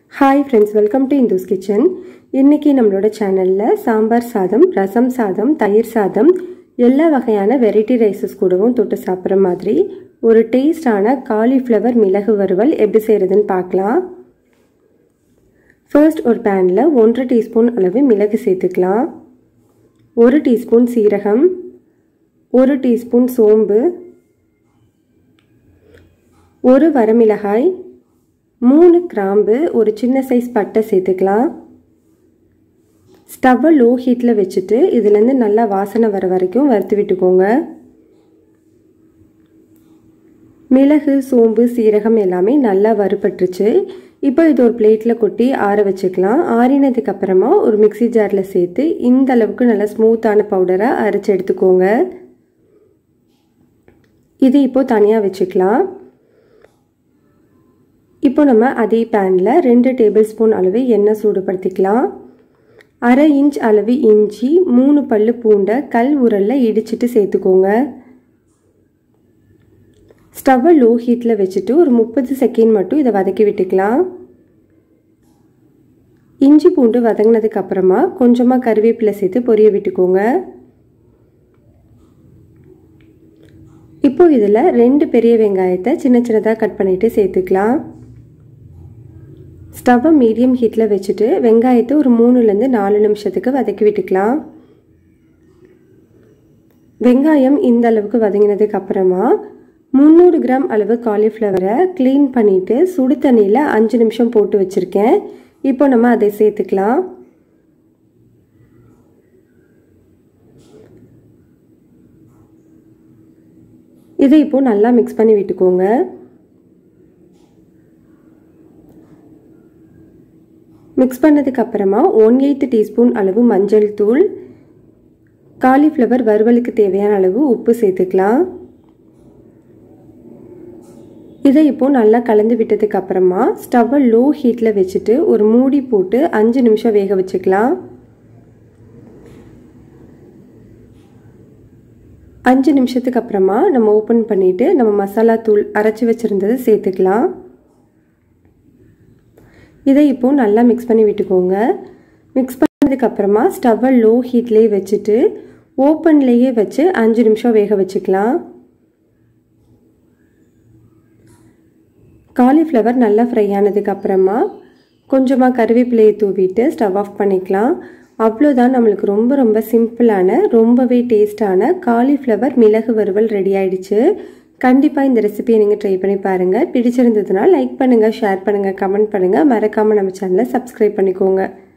hi friends welcome to Indhu's kitchen இன்றைக்கி நம்மளோட சேனலில் சாம்பார் சாதம் ரசம் சாதம் தயிர் சாதம் எல்லா வகையான வெரைட்டி ரைஸஸ் கூடவும் தொட்டு சாப்பிட்ற மாதிரி ஒரு டேஸ்டான காலிஃப்ளவர் மிளகு வறுவல் எப்படி செய்கிறதுன்னு பார்க்கலாம் ஃபர்ஸ்ட் ஒரு பேனில் ஒன்றரை டீஸ்பூன் அளவு மிளகு சேர்த்துக்கலாம் ஒரு டீஸ்பூன் சீரகம் ஒரு டீஸ்பூன் சோம்பு ஒரு வரமிளகாய் மூணு கிராம்பு ஒரு சின்ன சைஸ் பட்டை சேர்த்துக்கலாம் ஸ்டவ்வை லோ ஹீட்டில் வச்சுட்டு இதுலேருந்து நல்லா வாசனை வர வரைக்கும் வறுத்து விட்டுக்கோங்க மிளகு சோம்பு சீரகம் எல்லாமே நல்லா வறுபட்டுருச்சு இப்போ இது ஒரு பிளேட்டில் கொட்டி ஆற வச்சுக்கலாம் ஆறினதுக்கு அப்புறமா ஒரு மிக்சி ஜாரில் சேர்த்து இந்த அளவுக்கு நல்லா ஸ்மூத்தான பவுடராக அரைச்சி எடுத்துக்கோங்க இது இப்போ தனியாக வச்சுக்கலாம் இப்போ நம்ம அதே பேனில் ரெண்டு டேபிள் ஸ்பூன் அளவு எண்ணெய் சூடுபடுத்திக்கலாம் அரை இன்ச் அளவு இஞ்சி மூணு பல்லு பூண்டை கல் உரலில் இடிச்சிட்டு சேர்த்துக்கோங்க ஸ்டவ்வை லோ ஹீட்டில் வச்சுட்டு ஒரு முப்பது செகண்ட் மட்டும் இதை வதக்கி விட்டுக்கலாம் இஞ்சி பூண்டு வதங்கினதுக்கு அப்புறமா கொஞ்சமாக கருவேப்பிலை சேர்த்து பொரிய விட்டுக்கோங்க இப்போ இதில் ரெண்டு பெரிய வெங்காயத்தை சின்ன சின்னதாக கட் பண்ணிவிட்டு சேர்த்துக்கலாம் ஸ்டவ்வை மீடியம் ஹீட்டில் வச்சுட்டு வெங்காயத்தை ஒரு மூணுலேருந்து நாலு நிமிஷத்துக்கு வதக்கி விட்டுக்கலாம் வெங்காயம் இந்த அளவுக்கு வதங்கினதுக்கு அப்புறமா முந்நூறு கிராம் அளவு காலிஃப்ளவரை க்ளீன் பண்ணிவிட்டு சுடு தண்ணியில் அஞ்சு நிமிஷம் போட்டு வச்சுருக்கேன் இப்போ நம்ம அதை சேர்த்துக்கலாம் இதை இப்போ நல்லா மிக்ஸ் பண்ணி விட்டுக்கோங்க மிக்ஸ் பண்ணதுக்கு அப்புறமா ஒன் எயித்து டீஸ்பூன் அளவு மஞ்சள் தூள் காலிஃப்ளவர் வறுவலுக்கு தேவையான அளவு உப்பு சேர்த்துக்கலாம் இதை இப்போ நல்லா கலந்து விட்டதுக்கு அப்புறமா ஸ்டவ்வை லோ ஹீட்டில் வச்சுட்டு ஒரு மூடி போட்டு அஞ்சு நிமிஷம் வேக வச்சுக்கலாம் அஞ்சு நிமிஷத்துக்கு அப்புறமா நம்ம ஓப்பன் பண்ணிவிட்டு நம்ம மசாலா தூள் அரைச்சி வச்சுருந்ததை சேர்த்துக்கலாம் இதை இப்போ நல்லா மிக்ஸ் பண்ணி விட்டுக்கோங்க மிக்ஸ் பண்ணதுக்கப்புறமா ஸ்டவ்வை லோ ஹீட்லேயே வச்சுட்டு ஓப்பன்லேயே வச்சு அஞ்சு நிமிஷம் வேக வச்சுக்கலாம் காலிஃப்ளவர் நல்லா ஃப்ரை ஆனதுக்கப்புறமா கொஞ்சமாக கருவேப்பிலையை தூவிட்டு ஸ்டவ் ஆஃப் பண்ணிக்கலாம் அவ்வளோதான் நம்மளுக்கு ரொம்ப ரொம்ப சிம்பிளான ரொம்பவே டேஸ்டான காலிஃப்ளவர் மிளகு வறுவல் ரெடி ஆயிடுச்சு கண்டிப்பாக இந்த ரெசிபியை நீங்கள் ட்ரை பண்ணி பாருங்கள் பிடிச்சிருந்ததுன்னா லைக் பண்ணுங்கள் ஷேர் பண்ணுங்கள் கமெண்ட் பண்ணுங்கள் மறக்காமல் நம்ம சேனலை சப்ஸ்கிரைப் பண்ணிக்கோங்க